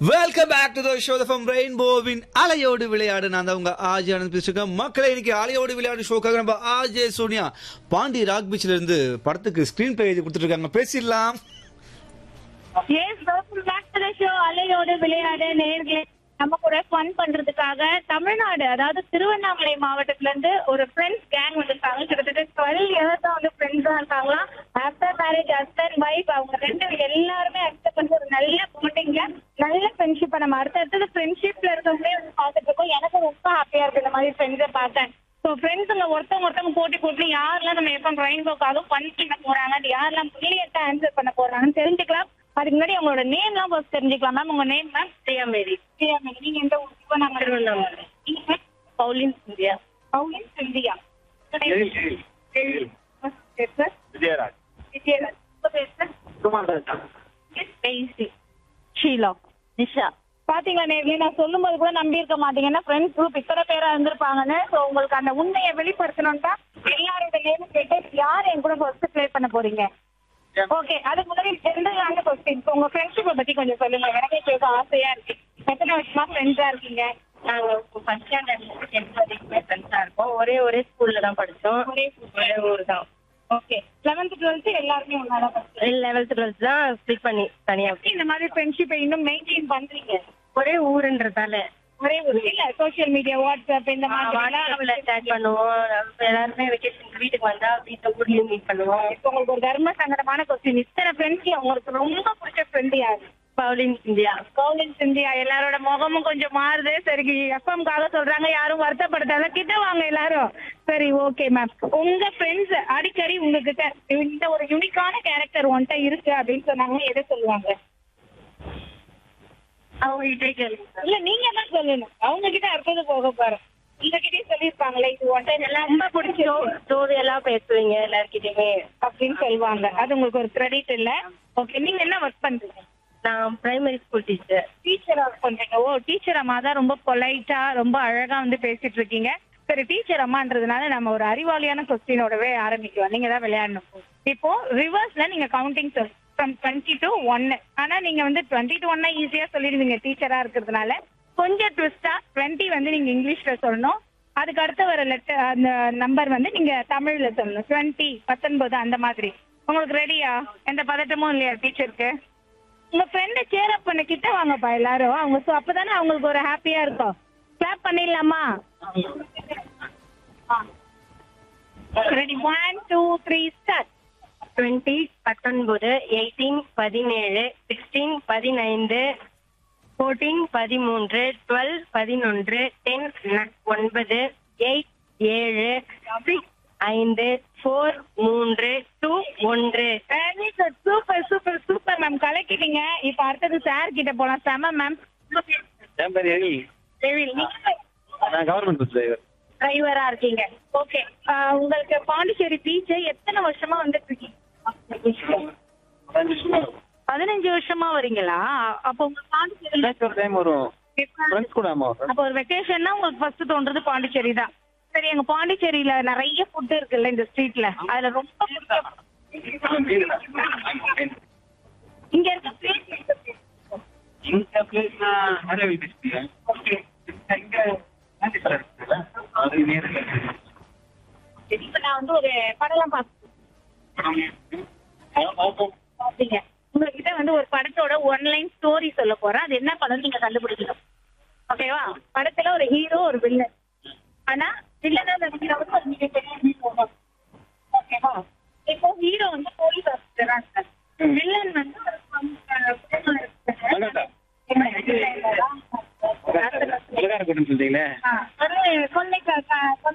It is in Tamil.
Welcome back to the show from ரெயின்போவின் அலையோடு விளையாடு நான் தான் உங்க ஆஜி ஆனந்த் பேசிருக்கேன் மக்களை இன்னைக்கு அலையோடு விளையாடு ஷோக்காக நம்ம ஆஜே சோனியா பாண்டி ராக் பீச்ல இருந்து படத்துக்கு ஸ்கிரீன் பிளே எழுதி கொடுத்துட்டு இருக்காங்க பேசிடலாம் yes welcome back to the show அலையோடு விளையாட நேர்களே நம்ம கூட ஃபன் பண்றதுக்காக தமிழ்நாடு அதாவது திருவண்ணாமலை மாவட்டத்துல இருந்து ஒரு ஃப்ரெண்ட்ஸ் கேங் வந்திருக்காங்க கிட்டத்தட்ட டுவெல் இயர்ஸ் வந்து ஃப்ரெண்ட்ஸா இருக்காங்களாம் ஆஃப்டர் மேரேஜ் ஹஸ்பண்ட் ஒய்ஃப் அவங்க ரெண்டு எல்லாருமே அக்செப்ட் பண்ணி ஒரு நல்ல பாண்டிங்ல நல்ல ஃப்ரெண்ட்ஷிப்பை நம்ம அடுத்தடுத்தது ஃப்ரெண்ட்ஷிப்ல இருக்கவங்களே வந்து பார்த்துட்டு இருக்கோம் எனக்கு ரொம்ப ஹாப்பியா இருக்கு இந்த மாதிரி ஃப்ரெண்ட்ஸை பார்த்தேன் ஸோ ஃப்ரெண்ட்ஸுங்க ஒருத்தவங்க ஒருத்தவங்க போட்டி போட்டு யாரெல்லாம் நம்ம எப்போ ரெயின்போக்காக ஃபன் பண்ண போறாங்க அது யாரெல்லாம் பிள்ளைகிட்ட ஆன்சர் பண்ண போறாங்கன்னு தெரிஞ்சுக்கலாம் அதுக்கு முன்னாடி உங்களோட நேம்லாம் ஃபர்ஸ்ட் தெரிஞ்சுக்கலாம் மேம் உங்க name ma'am Priya Mary Priya Mary நீங்க எந்த ஊர் திருவண்ணாமலை திருவண்ணாமலை நீங்க பவுலின் சிந்தியா பவுலின் சிந்தியா சார் விஜயராஜ் விஜயராஜ் உங்க பேர் சார் பேசி ஷீலா நிஷா பாத்தீங்களா நேர்ல நான் சொல்லும்போது கூட நம்பி இருக்க மாட்டீங்க ஏன்னா ஃப்ரெண்ட்ஸ் குரூப் இத்தனை பேரா இருந்திருப்பாங்கன்னு ஸோ உங்களுக்கு அந்த உண்மையை வெளிப்படுத்தணும்னா எல்லாரோட நேம் கேட்டு யார் என் கூட ஃபர்ஸ்ட் ப்ளே பண்ண போறீங்க ஓகே அதுக்கு முன்னாடி ஜென்ரலான கொஸ்டின் உங்க ஃப்ரெண்ட்ஷிப்பை பத்தி கொஞ்சம் சொல்லுங்க எனக்கே கேட்க ஆசையா இருக்கு எத்தனை வருஷமா ஃப்ரெண்ட்ஸா இருக்கீங்க நாங்க ஃபர்ஸ்ட் ஸ்டாண்டர்ட் டென்த் வரைக்குமே ஃப்ரெண்ட்ஸா இருக்கோம் ஒரே ஒரே ஸ்கூல்ல தான் படிச்சோம் ஒரே ஒரே ஊர் தான் ஓகே லெவன்த் டுவெல்த் எல்லாருமே ஒன்னா தான் படிச்சோம் லெவல்த் டுவெல்த் தான் ஸ்பிளிட் பண்ணி தனியா இந்த மாதிரி ஃப்ரெண்ட்ஷிப்பை இன்னும் மெயின்டைன் பண்றீங்க ஒரே ஊருன்றதால ஒரே ஒரு இல்ல சோஷியல் மீடியா வாட்ஸ்அப் இந்த மாதிரி வாட்ஸ்அப்ல சேட் பண்ணுவோம் நம்ம எல்லாருமே வெக்கேஷன் வீட்டுக்கு வந்தா வீட்டுல ஊர்லயும் மீட் பண்ணுவோம் இப்போ உங்களுக்கு ஒரு தர்ம சங்கடமான கொஸ்டின் இத்தனை ஃப்ரெண்ட்ஸ்ல உங்களுக்கு ரொம்ப பிடிச்ச ஃப்ரெண்ட் யாரு பவுலின் இந்தியா கவுலின் சிந்தியா எல்லாரோட முகமும் கொஞ்சம் மாறுது சரி எஃப்எம்காக சொல்றாங்க யாரும் வருத்தப்படுத்தாத கிட்ட வாங்க எல்லாரும் சரி ஓகே மேம் உங்க ஃப்ரெண்ட்ஸ் அடிக்கடி உங்ககிட்ட இந்த ஒரு யூனிக்கான கேரக்டர் ஒன்ட்ட இருக்கு அப்படின்னு சொன்னாங்கன்னா எதை சொல்லுவாங்க அவங்க கிட்டே கேளுங்க இல்ல நீங்க தான் சொல்லணும் அவங்க கிட்ட அடுத்தது போக பாரு உங்ககிட்டயே சொல்லியிருப்பாங்களே இது ஒன்ட்ட எல்லாம் ரொம்ப பிடிச்சிரும் ஸ்டோரி எல்லாம் பேசுவீங்க எல்லார்கிட்டயுமே அப்படின்னு சொல்லுவாங்க அது உங்களுக்கு ஒரு கிரெடிட் இல்ல ஓகே நீங்க என்ன ஒர்க் பண்றீங்க நான் பிரைமரி ஸ்கூல் டீச்சர் டீச்சரா ஒர்க் பண்றீங்க ஓ டீச்சர் அம்மா தான் ரொம்ப பொலைட்டா ரொம்ப அழகா வந்து பேசிட்டு இருக்கீங்க சரி டீச்சர் அம்மான்றதுனால நம்ம ஒரு அறிவாளியான கொஸ்டினோடவே ஆரம்பிக்கலாம் நீங்க தான் விளையாடணும் இப்போ ரிவர்ஸ்ல நீங்க கவுண்டிங் சொல்லு ஃப்ரம் டுவெண்ட்டி டு ஒன்னு ஆனா நீங்க வந்து டுவெண்ட்டி டு ஒன்னா ஈஸியா சொல்லிடுவீங்க டீச்சரா இருக்கிறதுனால கொஞ்சம் ட்விஸ்டா டுவெண்ட்டி வந்து நீங்க இங்கிலீஷ்ல சொல்லணும் அதுக்கு அடுத்து வர லெட்டர் அந்த நம்பர் வந்து நீங்க தமிழ்ல சொல்லணும் டுவெண்ட்டி பத்தொன்பது அந்த மாதிரி உங்களுக்கு ரெடியா எந்த பதட்டமும் இல்லையா டீச்சருக்கு உங்க ஃப்ரெண்ட சேர் அப் பண்ண கிட்ட வாங்கப்பா எல்லாரும் அவங்க so அப்பதானே அவங்களுக்கு ஒரு ஹாப்பியா இருக்கும் கிளாப் பண்ணிடலாமா ready one two three start twenty பத்தொன்பது எயிட்டீன் பதினேழு சிக்ஸ்டீன் பதினைந்து ஃபோர்டீன் பதிமூன்று டுவெல் பதினொன்று டென் ஒன்பது எயிட் ஏழு சிக்ஸ் ஐந்து ஃபோர் மூன்று டூ ஒன்று very good super super super ma'am கலக்கிட்டீங்க இப்ப அடுத்தது சார் கிட்ட போலாம் செம மேம் என் பேர் எழில் நான் கவர்மெண்ட் பஸ் டிரைவர் டிரைவரா இருக்கீங்க ஓகே உங்களுக்கு பாண்டிச்சேரி பீச் எத்தனை வருஷமா வந்துட்டு இருக்கீங்க பதினஞ்சு வருஷமா வரீங்களா அப்போ உங்க பாண்டிச்சேரி ஒரு டைம் வரும் ஃப்ரெண்ட்ஸ் கூட ஆமா அப்ப ஒரு வெக்கேஷன்னா உங்களுக்கு ஃபர்ஸ்ட் தோன்றது பாண்டிச்சேரி தான் சரி எங்க பாண்டிச்சேரியில நிறைய ஃபுட் இருக்குல்ல இந்த ஸ்ட்ரீட்ல அதுல ரொம்ப பிடிச்ச இங்க இருக்க place எந்த place? இந்த பிளேஸ் அரவி பேசுறேன் இங்க அது நேரில் சரி, இப்ப நான் வந்து ஒரு படம்லாம் பார்த்தேன் பாத்தீங்க உங்ககிட்ட வந்து ஒரு படத்தோட ஒன்லைன் ஸ்டோரி சொல்ல போறேன் அது என்ன படம் நீங்க கண்டுபிடிக்கணும் ஓகேவா படத்துல ஒரு ஹீரோ ஒரு வில்லன் ஆனா வில்லனா நடிக்கிற வந்து ஒரு மிகப்பெரிய ஹீரோ தான் ஓகேவா இப்போ ஹீரோ வந்து போலீஸ் ஆஃபீஸரா இருக்காரு வில்லன் வந்து ஒரு பம்- அஹ் குடும்பம் இருக்கிறது. மகன்டா. என்ன, இல்ல, இல்ல, அழகா இருக்கட்டும் சொல்றீங்களே ஆ, ஒரு கொள்ளைக்கா